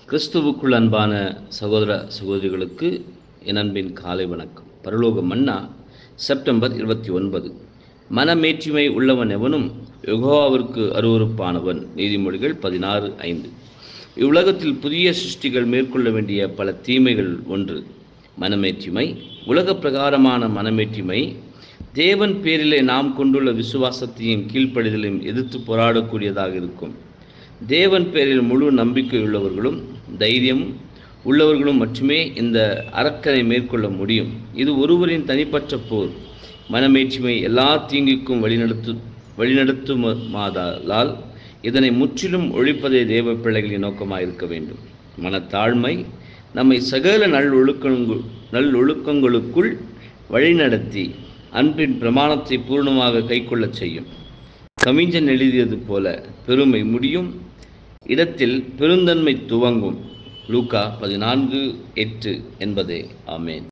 கிறிஸ்துவுக்குள் அன்பான சகோதர சகோதரிகளுக்கு என் அன்பின் காலை வணக்கம் பரலோக மன்னா செப்டம்பர் இருபத்தி ஒன்பது மனமேற்றுமை உள்ளவன் எவனும் யெகோவாவிற்கு அருவருப்பானவன் நீதிமொழிகள் பதினாறு ஐந்து இவ்வுலகத்தில் புதிய சிருஷ்டிகள் மேற்கொள்ள வேண்டிய பல தீமைகள் ஒன்று மனமேற்றுமை உலக பிரகாரமான மனமேற்றுமை தேவன் பேரிலே நாம் கொண்டுள்ள விசுவாசத்தையும் கீழ்ப்படிதலையும் எதிர்த்து போராடக்கூடியதாக இருக்கும் தேவன் பேரில் முழு நம்பிக்கை உள்ளவர்களும் தைரியம் உள்ளவர்களும் மட்டுமே இந்த அரக்கனை மேற்கொள்ள முடியும் இது ஒருவரின் தனிப்பட்ட போர் மனமேற்றுமை எல்லா தீங்குக்கும் வழிநடத்து வழிநடத்துமாதால் இதனை முற்றிலும் ஒழிப்பதே தேவ பிள்ளைகளின் நோக்கமாக இருக்க வேண்டும் மனத்தாழ்மை நம்மை சகல நல்லொழுக்கங்கு நல்லொழுக்கங்களுக்குள் வழிநடத்தி அன்பின் பிரமாணத்தை பூர்ணமாக கைக்கொள்ளச் செய்யும் கவிஞன் எழுதியது போல பெருமை முடியும் இடத்தில் பெருந்தன்மை துவங்கும் லூக்கா பதினான்கு எட்டு என்பதே ஆமேன்